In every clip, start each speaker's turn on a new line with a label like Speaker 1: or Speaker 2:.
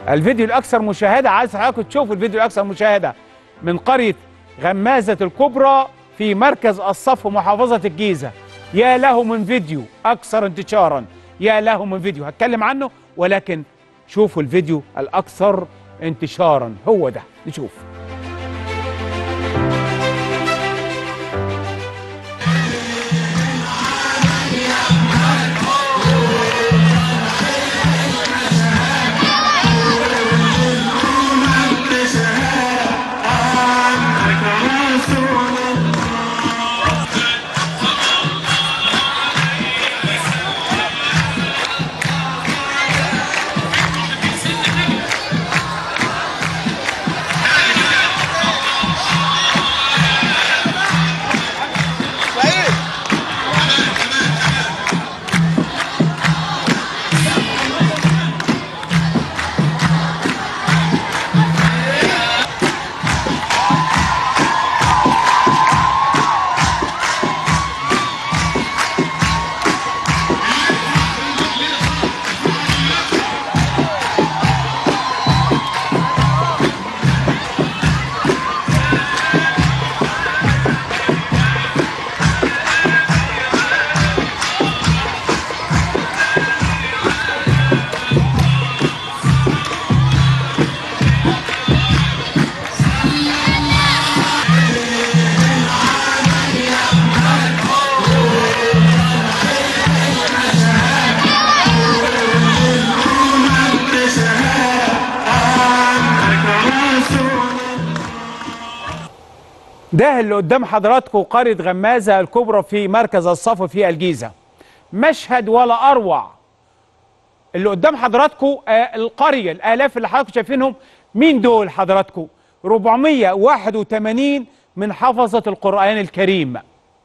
Speaker 1: الفيديو الاكثر مشاهده عايز حضراتكم تشوفوا الفيديو الاكثر مشاهده من قريه غمازه الكبرى في مركز الصف محافظه الجيزه يا له من فيديو اكثر انتشارا يا له من فيديو هتكلم عنه ولكن شوفوا الفيديو الاكثر انتشارا هو ده نشوف ده اللي قدام حضراتكم قرية غمازة الكبرى في مركز الصف في الجيزة مشهد ولا أروع اللي قدام حضراتكم آه القرية الآلاف اللي حضراتكم شايفينهم مين دول حضراتكم 481 من حفظة القرآن الكريم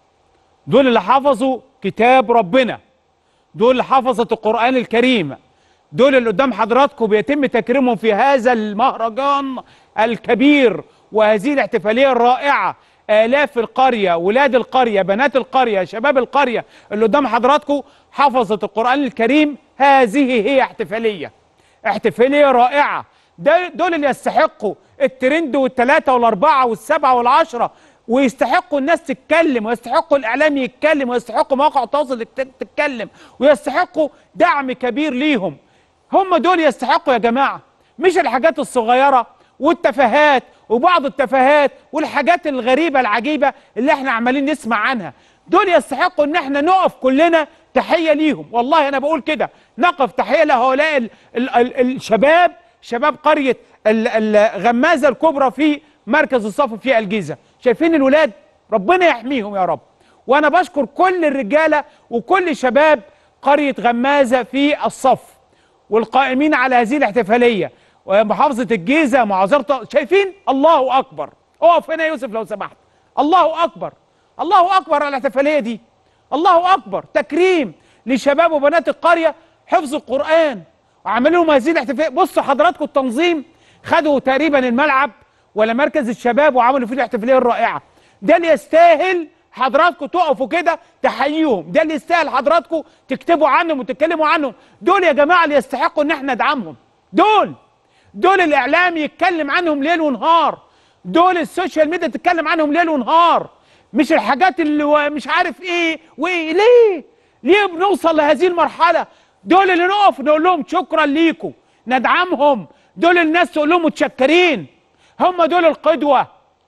Speaker 1: دول اللي حفظوا كتاب ربنا دول اللي حفظة القرآن الكريم دول اللي قدام حضراتكم بيتم تكريمهم في هذا المهرجان الكبير وهذه الاحتفالية الرائعة آلاف القرية ولاد القرية بنات القرية شباب القرية اللي قدام حضراتكم حفظة القرآن الكريم هذه هي احتفالية احتفالية رائعة ده دول اللي يستحقوا الترند والثلاثة والأربعة والسبعة والعشرة ويستحقوا الناس تتكلم ويستحقوا الإعلام يتكلم ويستحقوا مواقع التواصل تتكلم ويستحقوا دعم كبير ليهم هم دول يستحقوا يا جماعة مش الحاجات الصغيرة والتفاهات وبعض التفاهات والحاجات الغريبة العجيبة اللي احنا عمالين نسمع عنها دول يستحقوا ان احنا نقف كلنا تحية ليهم والله انا بقول كده نقف تحية لهؤلاء ال ال ال الشباب شباب قرية الغمازة الكبرى في مركز الصف في الجيزة شايفين الولاد ربنا يحميهم يا رب وانا بشكر كل الرجالة وكل شباب قرية غمازة في الصف والقائمين على هذه الاحتفالية ومحافظة الجيزة معذرة شايفين الله أكبر اقف هنا يا يوسف لو سمحت الله أكبر الله أكبر على الاحتفالية دي الله أكبر تكريم لشباب وبنات القرية حفظ القرآن وعملوا لهم هذه الاحتفالية بصوا حضراتكم التنظيم خدوا تقريبا الملعب ولا مركز الشباب وعملوا فيه الاحتفالية الرائعة ده اللي يستاهل حضراتكم تقفوا كده تحييهم ده اللي يستاهل حضراتكم تكتبوا عنهم وتتكلموا عنهم دول يا جماعة اللي يستحقوا ان احنا ندعمهم دول دول الاعلام يتكلم عنهم ليل ونهار دول السوشيال ميديا تتكلم عنهم ليل ونهار مش الحاجات اللي مش عارف ايه وايه ليه ليه بنوصل لهذه المرحله دول اللي نقف نقول لهم شكرا ليكم ندعمهم دول الناس تقول لهم متشكرين هم دول القدوه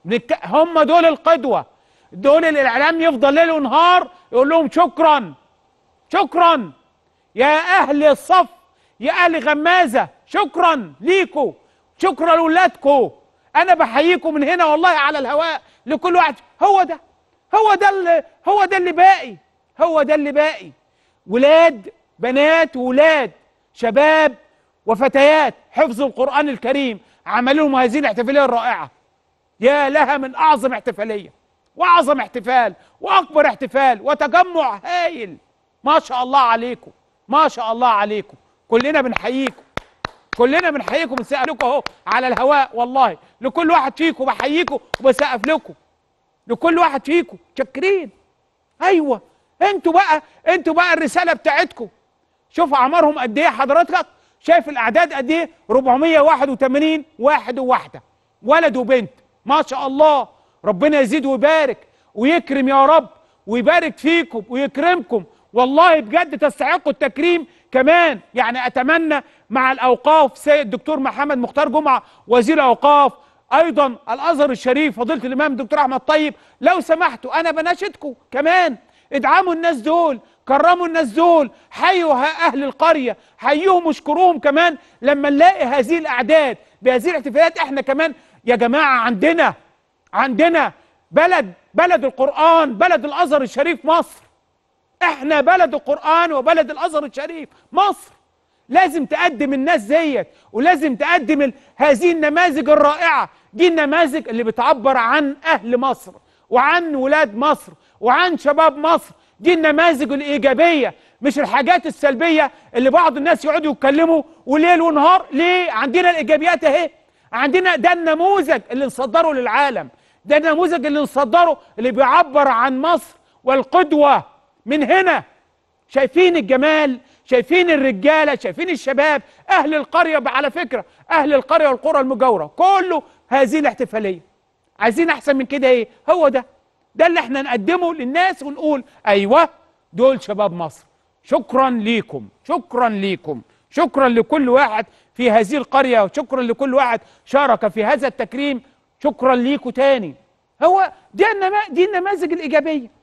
Speaker 1: هم دول القدوه دول الاعلام يفضل ليل ونهار يقول لهم شكرا شكرا يا اهل الصف يا اهل غمازه شكرا ليكوا شكرا لاولادكم انا بحييكم من هنا والله على الهواء لكل واحد هو ده هو ده اللي هو ده اللي باقي هو ده اللي باقي ولاد بنات وولاد شباب وفتيات حفظوا القران الكريم عملوا لهم هذه الاحتفاليه الرائعه يا لها من اعظم احتفاليه واعظم احتفال واكبر احتفال وتجمع هايل ما شاء الله عليكم ما شاء الله عليكم كلنا بنحييكم كلنا بنحييكم بنسقف لكم اهو على الهواء والله لكل واحد فيكم بحييكم وبسقف لكم لكل واحد فيكم شاكرين ايوه انتوا بقى انتوا بقى الرساله بتاعتكم شوف اعمارهم قد ايه حضرتك شايف الاعداد قد ايه 481 واحد وواحده ولد وبنت ما شاء الله ربنا يزيد ويبارك ويكرم يا رب ويبارك فيكم ويكرمكم والله بجد تستحقوا التكريم كمان يعني اتمنى مع الاوقاف سيد الدكتور محمد مختار جمعه وزير الاوقاف ايضا الازهر الشريف فضيله الامام الدكتور احمد طيب لو سمحتوا انا بناشدكم كمان ادعموا الناس دول كرموا الناس دول حيوا ه- اهل القريه حيوهم واشكروهم كمان لما نلاقي هذه الاعداد بهذه الاحتفالات احنا كمان يا جماعه عندنا عندنا بلد بلد القران بلد الازهر الشريف مصر احنا بلد القرآن وبلد الازهر الشريف مصر لازم تقدم الناس زيك ولازم تقدم ال- هذه النماذج الرائعة دي النماذج اللي بتعبر عن اهل مصر وعن ولاد مصر وعن شباب مصر دي النماذج الإيجابية مش الحاجات السلبية اللي بعض الناس يقعدوا يتكلموا وليل ونهار ليه عندنا الإيجابيات اهي عندنا ده النموذج اللي نصدره للعالم ده النموذج اللي نصدره اللي بيعبر عن مصر والقدوة من هنا شايفين الجمال شايفين الرجالة شايفين الشباب أهل القرية على فكرة أهل القرية والقرى المجاورة كله هذه الاحتفالية عايزين أحسن من كده إيه هو ده ده اللي احنا نقدمه للناس ونقول أيوة دول شباب مصر شكرا ليكم شكرا ليكم شكرا لكل واحد في هذه القرية وشكرا لكل واحد شارك في هذا التكريم شكرا ليكم تاني هو دي النما... دي النماذج الإيجابية